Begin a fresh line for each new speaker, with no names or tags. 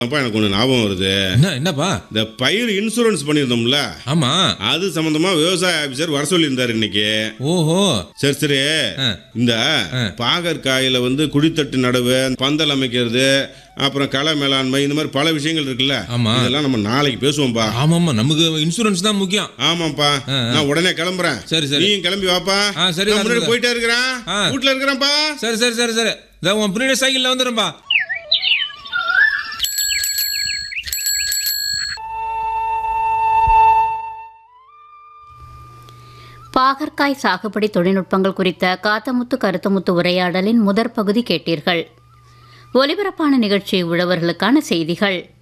அப்பா எனக்கு ஒன்று ஞாபகம் வருது
என்ன என்னப்பா
இந்த பயிர் இன்சூரன்ஸ் பண்ணியிருந்தோம்ல
ஆமா
அது சம்பந்தமா விவசாய ஆபீசர் வர சொல்லியிருந்தாரு இன்னைக்கு
ஓஹோ
சரி சரி
ஆ.
இந்த பாகற்காயில வந்து குடித்தட்டு நடவு பந்தல் அமைக்கிறது அப்புறம் களை மேலாண்மை இந்த மாதிரி பல விஷயங்கள் இருக்குல்ல
ஆமா.
இதெல்லாம் நம்ம நாளைக்கு பேசுவோம்ப்பா
ஆமாம்மா நமக்கு இன்சூரன்ஸ் தான் முக்கியம்
ஆமாப்பா நான் உடனே கிளம்புறேன்
சரி, சரி.
நீயும் கிளம்பி வாப்பா
ஆ, சரி,
நான் முன்னாடி
வந்துடுறேன்.
போயிட்டே இருக்கிறேன்
ஆ.
வீட்டுல இருக்கிறேன்ப்பா
சரி சரி சரி சரி இதோ உன் பின்னாடி சைக்கிளில் வந்துடும்பா
பாகற்காய் சாகுபடி தொழில்நுட்பங்கள் குறித்த காத்தமுத்து கருத்தமுத்து உரையாடலின் முதற் பகுதி கேட்டீர்கள் ஒலிபரப்பான நிகழ்ச்சி உழவர்களுக்கான செய்திகள்